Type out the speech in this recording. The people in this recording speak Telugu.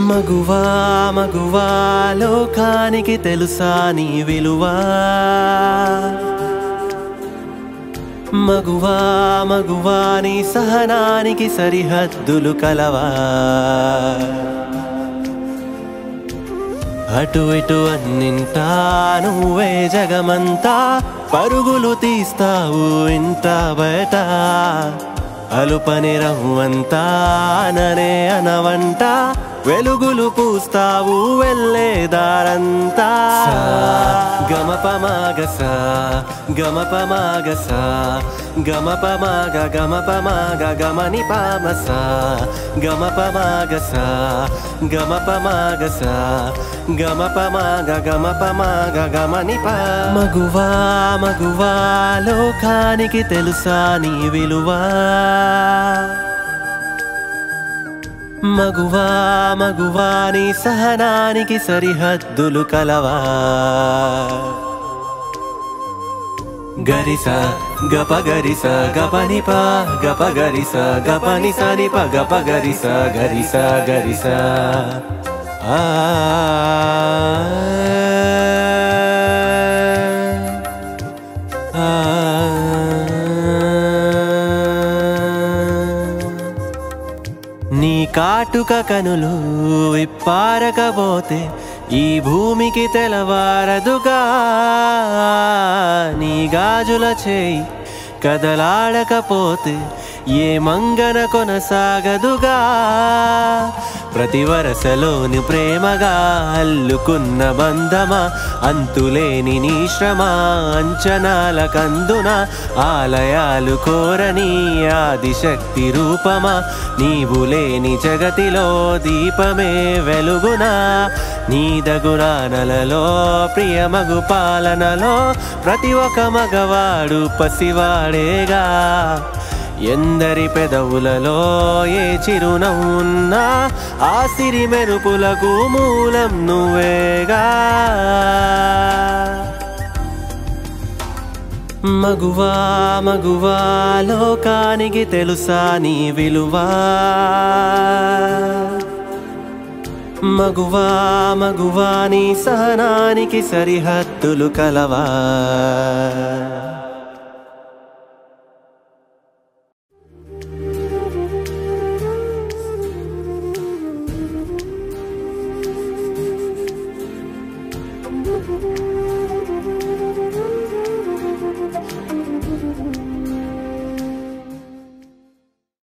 మగువా మగువా లోకానికి తెలుసా నీ విలువా మగువా మగువా నీ సహనానికి సరిహద్దులు కలవా అటు ఇటు అన్నింటా నువ్వే జగమంతా పరుగులు తీస్తావు ఇంట బయట అలుపని రవ్వంతా అననే అనవంట వెలుగులు పూస్తావు వెళ్ళే దారంతా గమప మాగస గమప మాగస గమప మాగ గమప మాగ గమని పామస గమప మాగస గమప మాగస గమప మాగ గమప మాగ గమని పా మగువా మగువా లోకానికి తెలుసా నీ విలువా మగువా మగువా నీ సహనానికి సరిహద్దులు కలవా గరిస గప గరిస గపని ప గప గరిస గపని సని ప గప గరిస గరిస గరిస ఆ నీ కాటుక కనులు విప్పారకపోతే ఈ భూమికి తెలవారదుగా నీ గాజుల చేయి కదలాడకపోతే ఏ మంగన కొనసాగదుగా ప్రతి వరసలోని ప్రేమగా అల్లుకున్న బంధమా అంతులేని నీ శ్రమ అంచనాల కందున ఆలయాలు కోరని ఆదిశక్తి రూపమా నీవు లేని జగతిలో దీపమే వెలుగునా నీ దగురానలలో ప్రియమగు పాలనలో ప్రతి ఒక్క మగవాడు పసివాడేగా ఎందరి పెదవులలో ఏ చిరునవ్వున్నా ఆ సిరి మెరుపులకు మూలం నువ్వేగా మగువా మగువా లోకానికి తెలుసా నీ విలువా మగువా మగువా నీ సహనానికి సరిహద్దులు కలవా